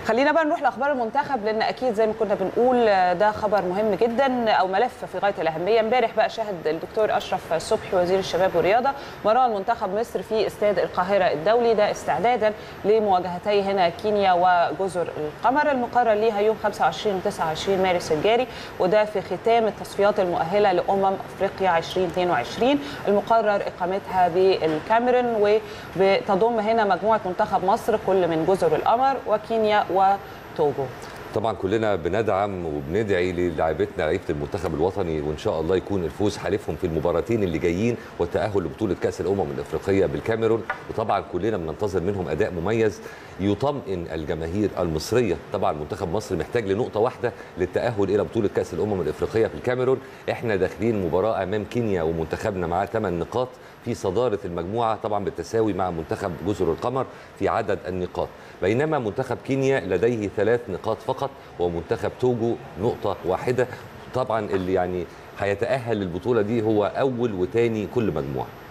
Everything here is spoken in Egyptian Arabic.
خلينا بقى نروح لاخبار المنتخب لان اكيد زي ما كنا بنقول ده خبر مهم جدا او ملف في غايه الاهميه امبارح بقى شهد الدكتور اشرف صبحي وزير الشباب والرياضه مران منتخب مصر في استاد القاهره الدولي ده استعدادا لمواجهتي هنا كينيا وجزر القمر المقرر ليها يوم 25 و 29 مارس الجاري وده في ختام التصفيات المؤهله لامم افريقيا 2022 المقرر اقامتها بالكاميرون وبتضم هنا مجموعه منتخب مصر كل من جزر القمر وكينيا وتوجو طبعا كلنا بندعم وبندعي للاعبتنا لعيبه المنتخب الوطني وان شاء الله يكون الفوز حالفهم في المباراتين اللي جايين والتاهل لبطوله كاس الامم الافريقيه بالكاميرون وطبعا كلنا بننتظر منهم اداء مميز يطمئن الجماهير المصريه طبعا منتخب مصر محتاج لنقطه واحده للتاهل الى بطوله كاس الامم الافريقيه في الكاميرون احنا داخلين مباراه امام كينيا ومنتخبنا معاه 8 نقاط في صداره المجموعه طبعا بالتساوي مع منتخب جزر القمر في عدد النقاط بينما منتخب كينيا لديه ثلاث نقاط فقط ومنتخب توجو نقطه واحده طبعا اللي يعني هيتاهل للبطوله دي هو اول وثاني كل مجموعه